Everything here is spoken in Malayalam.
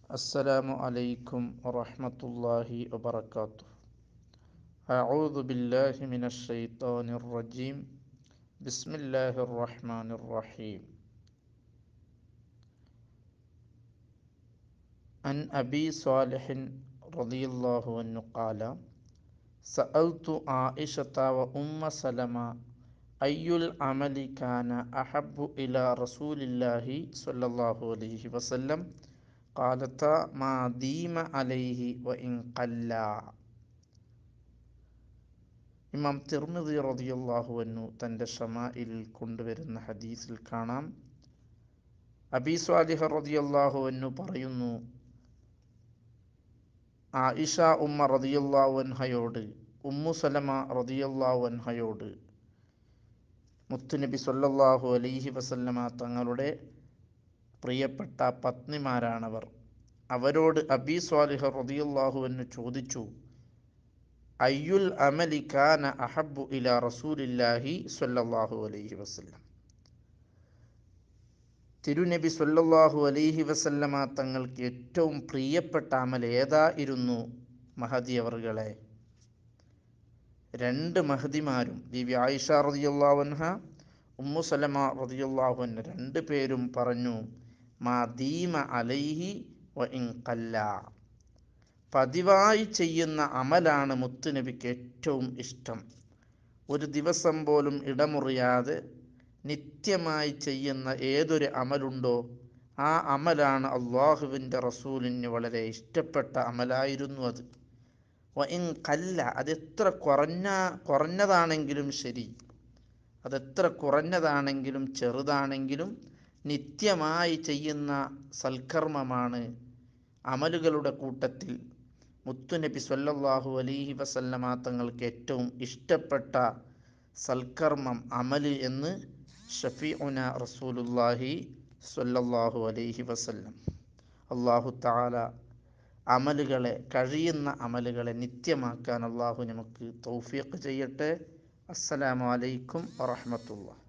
السلام عليكم ورحمة الله وبركاته أعوذ بالله من الشيطان الرجيم بسم الله الرحمن الرحيم عن أبي صالح رضي الله عنه قال سألت عائشة وأم سلمة أي العمل كان أحب إلى رسول الله صلى الله عليه وسلم قالتا ما ديم عليه وإن قلا ഇമാം തിർമിദി റളിയല്ലാഹു അൻഹു തൻ്റെ ഷമായിലിൽ കൊണ്ടുവരുന്ന ഹദീസിൽ കാണാം അബി സ്വാലിഹ റളിയല്ലാഹു അൻഹു പറയുന്നു ആയിഷ ഉമ്മ റളിയല്ലാഹു അൻഹയോട് ഉമ്മു സലമ റളിയല്ലാഹു അൻഹയോട് മുത്തുനബി സല്ലല്ലാഹു അലൈഹി വസല്ലമ തങ്ങളുടെ പ്രിയപ്പെട്ട പത്നിമാരാണവർ അവരോട് അബി സ്വാലിഹ റളിയല്ലാഹു അൻഹു ചോദിച്ചു അയ്യുൽ അമലി കാന അഹബ്ബു ഇല റസൂലില്ലാഹി സ്വല്ലല്ലാഹു അലൈഹി വസല്ലം തിരുനബി സ്വല്ലല്ലാഹു അലൈഹി വസല്ലമ തങ്ങൾക്ക് ഏറ്റവും പ്രിയപ്പെട്ട അമൽ ഏതായിരുന്നു മഹദി അവർകളെ രണ്ട് മഹദിമാരും ബിബി ആയിഷ റളിയല്ലാഹു അൻഹ ഉമ്മു സലമ റളിയല്ലാഹു അൻഹ രണ്ട് പേരും പറഞ്ഞു മാ ദീമ അലൈഹി വ ഇൻ ഖല്ല പതിവായി ചെയ്യുന്ന അമലാണ് മുത്തുനബിക്ക് ഏറ്റവും ഇഷ്ടം ഒരു ദിവസം പോലും ഇടമുറിയാതെ നിത്യമായി ചെയ്യുന്ന ഏതൊരു അമലുണ്ടോ ആ അമലാണ് അള്ളാഹുവിൻ്റെ റസൂലിന് വളരെ ഇഷ്ടപ്പെട്ട അമലായിരുന്നു അത് ഇൻ കല്ല അതെത്ര കുറഞ്ഞ കുറഞ്ഞതാണെങ്കിലും ശരി അതെത്ര കുറഞ്ഞതാണെങ്കിലും ചെറുതാണെങ്കിലും നിത്യമായി ചെയ്യുന്ന സൽക്കർമ്മമാണ് അമലുകളുടെ കൂട്ടത്തിൽ മുത്തുനബി സല്ലല്ലാഹു അലൈഹി വസല്ലമ തങ്ങൾക്ക് ഏറ്റവും ഇഷ്ടപ്പെട്ട സൽക്കർമ്മം അമല് എന്ന് ഷഫീഉന റസൂലുല്ലാഹി സല്ലല്ലാഹു അലൈഹി വസല്ലം അള്ളാഹു താല അമലുകളെ കഴിയുന്ന അമലുകളെ നിത്യമാക്കാൻ അള്ളാഹു നമുക്ക് തൗഫീഖ് ചെയ്യട്ടെ അസ്സലാമു അലൈക്കും വറഹ്മത്തുള്ളാഹി